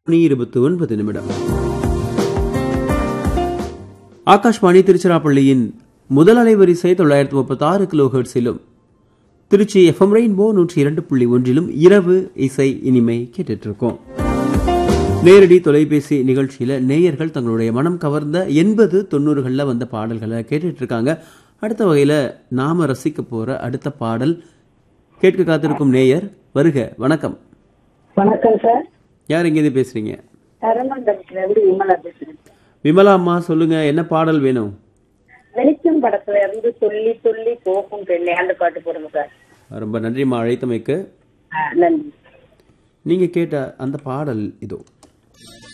மணி இருபத்தி ஒன்பது நிமிடம் ஆகாஷ்வாணி திருச்சிராப்பள்ளியின் முதல் அலைவரிசை தொள்ளாயிரத்தி முப்பத்தி ஆறு கிலோ ஹெர்ட்ஸிலும் திருச்சி எஃப்எம் ரெயின்போ நூற்றி இரண்டு புள்ளி ஒன்றிலும் இரவு இசை இனிமை கேட்டுட்டு இருக்கோம் நேரடி தொலைபேசி நிகழ்ச்சியில நேயர்கள் தங்களுடைய மனம் கவர்ந்த எண்பது தொண்ணூறுகளில் வந்த பாடல்களை கேட்டுட்டு இருக்காங்க அடுத்த வகையில நாம ரசிக்க போற அடுத்த பாடல் கேட்க காத்திருக்கும் நேயர் வருக வணக்கம் வணக்கம் சார் யார் எங்கேருந்து பேசுறீங்க தரமண்டலத்துல இருந்து விமலா பேசுறேன் விமலா அம்மா சொல்லுங்க என்ன பாடல் வேணும் வெளிச்சம் படத்துல இருந்து சொல்லி சொல்லி போகும் பெண்ணே அந்த பாட்டு போடுங்க சார் ரொம்ப நன்றிம்மா அழைத்தமைக்கு ஆ, நன்றி நீங்க கேட்ட அந்த பாடல் இதோ